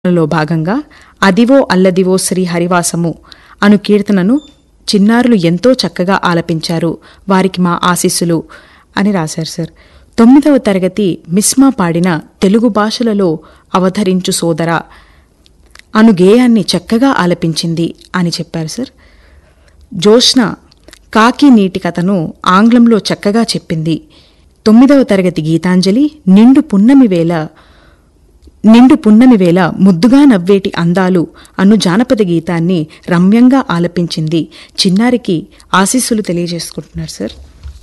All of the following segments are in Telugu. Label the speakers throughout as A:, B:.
A: లో భాగంగా అదివో అల్లదివో శ్రీ హరివాసము అను కీర్తనను చిన్నారులు ఎంతో చక్కగా ఆలపించారు వారికి మా ఆశీస్సులు అని రాశారు సార్ తొమ్మిదవ తరగతి మిస్మా పాడిన తెలుగు భాషలలో అవతరించు సోదరా అను గేయాన్ని చక్కగా ఆలపించింది అని చెప్పారు సార్ జోష్న కాకి నీటి కథను ఆంగ్లంలో చక్కగా చెప్పింది తొమ్మిదవ తరగతి గీతాంజలి నిండు పున్నమి వేళ నిండు పున్నమి వేళ ముద్దుగా నవ్వేటి అందాలు అను జానపద గీతాన్ని రమ్యంగా ఆలపించింది చిన్నారికి ఆశీస్సులు తెలియజేసుకుంటున్నారు సార్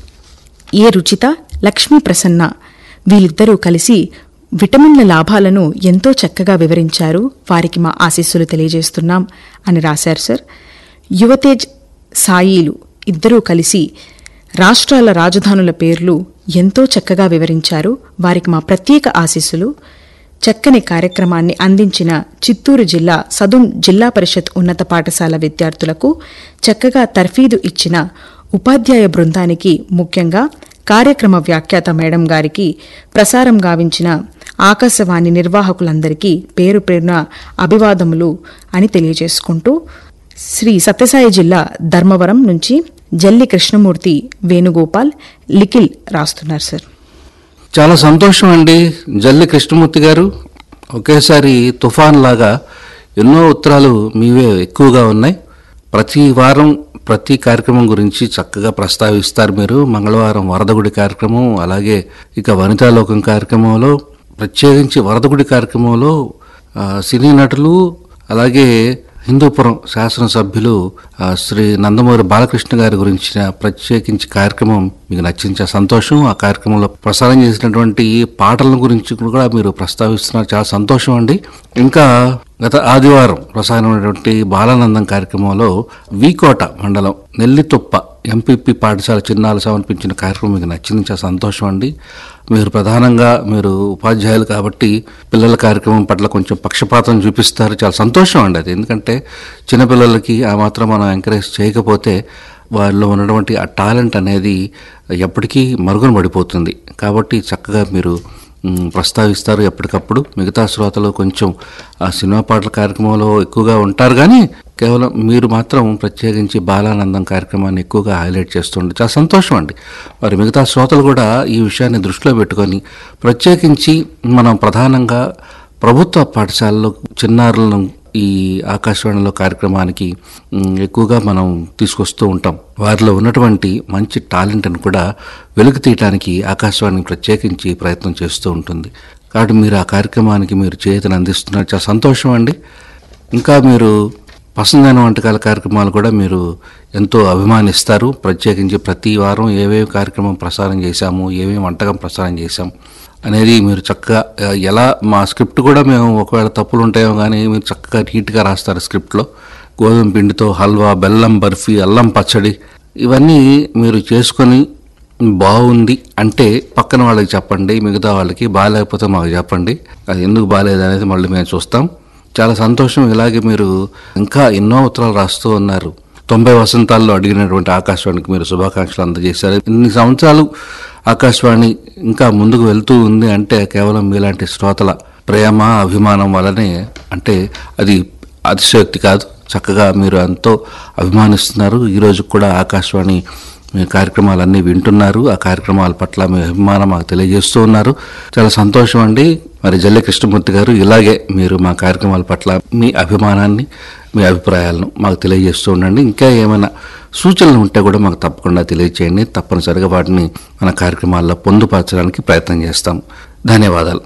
A: ఏ రుచిత లక్ష్మీ ప్రసన్న వీళ్ళిద్దరూ కలిసి విటమిన్ల లాభాలను ఎంతో చక్కగా వివరించారు వారికి మా ఆశీస్సులు తెలియజేస్తున్నాం అని రాశారు సార్ యువతేజ్ సాయిలు ఇద్దరూ కలిసి రాష్ట్రాల రాజధానుల పేర్లు ఎంతో చక్కగా వివరించారు వారికి మా ప్రత్యేక ఆశీస్సులు చక్కని కార్యక్రమాన్ని అందించిన చిత్తూరు జిల్లా సదుం జిల్లా పరిషత్ ఉన్నత పాఠశాల విద్యార్థులకు చక్కగా తర్ఫీదు ఇచ్చిన ఉపాధ్యాయ బృందానికి ముఖ్యంగా కార్యక్రమ వ్యాఖ్యాత మేడం గారికి ప్రసారం గావించిన ఆకాశవాణి నిర్వాహకులందరికీ పేరు పేరున అభివాదములు అని తెలియజేసుకుంటూ శ్రీ సత్యసాయి జిల్లా ధర్మవరం నుంచి జల్లి కృష్ణమూర్తి వేణుగోపాల్ లిఖిల్ రాస్తున్నారు సార్
B: చాలా సంతోషం అండి జల్లి కృష్ణమూర్తి గారు ఒకేసారి తుఫాన్ లాగా ఎన్నో ఉత్తరాలు మీవే ఎక్కువగా ఉన్నాయి ప్రతి వారం ప్రతి కార్యక్రమం గురించి చక్కగా ప్రస్తావిస్తారు మీరు మంగళవారం వరదగుడి కార్యక్రమం అలాగే ఇక వనితాలోకం కార్యక్రమంలో ప్రత్యేకించి వరదగుడి కార్యక్రమంలో ఆ, సినీ నటులు అలాగే హిందూపురం శాసనసభ్యులు ఆ, శ్రీ నందమూరి బాలకృష్ణ గారి గురించిన ప్రత్యేకించి కార్యక్రమం మీకు నచ్చించే సంతోషం ఆ కార్యక్రమంలో ప్రసారం చేసినటువంటి పాటల గురించి కూడా మీరు ప్రస్తావిస్తున్నారు చాలా సంతోషం అండి ఇంకా గత ఆదివారం ప్రసారమైనటువంటి బాలానందం కార్యక్రమంలో వీకోట మండలం నెల్లితుప్ప ఎంపీపీ పాఠశాల చిన్నాలు సమర్పించిన కార్యక్రమం మీకు నచ్చింది చాలా సంతోషం అండి మీరు ప్రధానంగా మీరు ఉపాధ్యాయులు కాబట్టి పిల్లల కార్యక్రమం పట్ల కొంచెం పక్షపాతం చూపిస్తారు చాలా సంతోషం అండి అది ఎందుకంటే చిన్నపిల్లలకి ఆ మాత్రం మనం ఎంకరేజ్ చేయకపోతే వారిలో ఉన్నటువంటి ఆ టాలెంట్ అనేది ఎప్పటికీ మరుగున పడిపోతుంది కాబట్టి చక్కగా మీరు మ్, ప్రస్తావిస్తారు ఎప్పటికప్పుడు మిగతా శ్రోతలు కొంచెం ఆ సినిమా పాటల కార్యక్రమంలో ఎక్కువగా ఉంటారు కానీ కేవలం మీరు మాత్రం ప్రత్యేకించి బాలానందం కార్యక్రమాన్ని ఎక్కువగా హైలైట్ చేస్తుండే చాలా సంతోషం అండి మరి మిగతా శ్రోతలు కూడా ఈ విషయాన్ని దృష్టిలో పెట్టుకొని ప్రత్యేకించి మనం ప్రధానంగా ప్రభుత్వ పాఠశాలలో చిన్నారులను ఈ ఆకాశవాణిలో కార్యక్రమానికి మ్, ఎక్కువగా మనం తీసుకొస్తూ ఉంటాం వారిలో ఉన్నటువంటి మంచి టాలెంట్ని కూడా వెలుగు తీయటానికి ఆకాశవాణి ప్రత్యేకించి ప్రయత్నం చేస్తూ ఉంటుంది కాబట్టి మీరు ఆ కార్యక్రమానికి మీరు చేతిని అందిస్తున్నారు చాలా సంతోషం అండి ఇంకా మీరు పసందైన వంటకాల కార్యక్రమాలు కూడా మీరు ఎంతో అభిమానిస్తారు ప్రత్యేకించి ప్రతి వారం ఏవేవి కార్యక్రమం ప్రసారం చేశాము ఏమేమి వంటకం ప్రసారం చేశాం అనేది మీరు చక్కగా ఆ, ఎలా మా స్క్రిప్ట్ కూడా మేము ఒకవేళ తప్పులు ఉంటాయో కానీ మీరు చక్కగా నీట్గా రాస్తారు స్క్రిప్ట్లో గోధుమ పిండితో హల్వా బెల్లం బర్ఫీ అల్లం పచ్చడి ఇవన్నీ మీరు చేసుకొని బాగుంది అంటే పక్కన వాళ్ళకి చెప్పండి మిగతా వాళ్ళకి బాగాలేకపోతే మాకు చెప్పండి అది ఎందుకు బాగాలేదు అనేది మళ్ళీ మేము చూస్తాం చాలా సంతోషం ఇలాగే మీరు ఇంకా ఎన్నో ఉత్తరాలు రాస్తూ ఉన్నారు తొంభై వసంతాల్లో అడిగినటువంటి ఆకాశవాణికి మీరు శుభాకాంక్షలు అందజేశారు ఇన్ని సంవత్సరాలు ఆకాశవాణి ఇంకా ముందుకు వెళ్తూ ఉంది అంటే కేవలం మీలాంటి శ్రోతల ప్రేమ అభిమానం వల్లనే అంటే అది అతిశయోక్తి కాదు చక్కగా మీరు ఎంతో అభిమానిస్తున్నారు ఈరోజు కూడా ఆకాశవాణి మీ కార్యక్రమాలన్నీ వింటున్నారు ఆ కార్యక్రమాల పట్ల మీ అభిమానం మాకు తెలియజేస్తూ ఉన్నారు చాలా సంతోషం అండి మరి జల్లె కృష్ణమూర్తి గారు ఇలాగే మీరు మా కార్యక్రమాల పట్ల మీ అభిమానాన్ని మీ అభిప్రాయాలను మాకు తెలియజేస్తూ ఉండండి ఇంకా ఏమైనా సూచనలు ఉంటే కూడా మాకు తప్పకుండా తెలియజేయండి తప్పనిసరిగా వాటిని మన కార్యక్రమాల్లో పొందుపరచడానికి ప్రయత్నం చేస్తాం ధన్యవాదాలు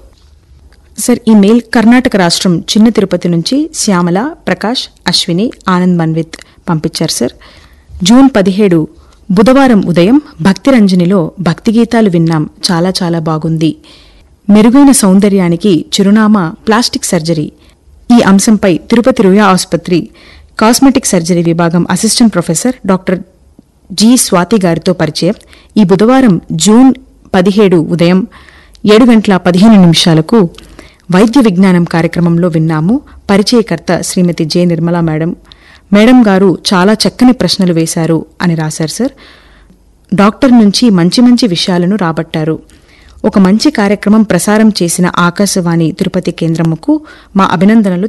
A: సార్ ఈ మెయిల్ కర్ణాటక రాష్ట్రం చిన్న తిరుపతి నుంచి శ్యామల ప్రకాష్ అశ్విని ఆనంద్ మన్విత్ పంపించారు సార్ జూన్ పదిహేడు బుధవారం ఉదయం భక్తి రంజనిలో భక్తి గీతాలు విన్నాం చాలా చాలా బాగుంది మెరుగైన సౌందర్యానికి చిరునామా ప్లాస్టిక్ సర్జరీ ఈ అంశంపై తిరుపతి రుయా ఆసుపత్రి కాస్మెటిక్ సర్జరీ విభాగం assistant professor doctor G Swathi గారితో పరిచయం ఈ బుధవారం జూన్ పదిహేడు ఉదయం ఏడు గంటల పదిహేను నిమిషాలకు వైద్య విజ్ఞానం కార్యక్రమంలో విన్నాము పరిచయకర్త Srimathi J Nirmala madam madam గారు చాలా చక్కని ప్రశ్నలు వేశారు అని రాశారు సార్ డాక్టర్ నుంచి మంచి మంచి విషయాలను రాబట్టారు ఒక మంచి కార్యక్రమం ప్రసారం చేసిన ఆకాశవాణి తిరుపతి కేంద్రముకు మా అభినందనలు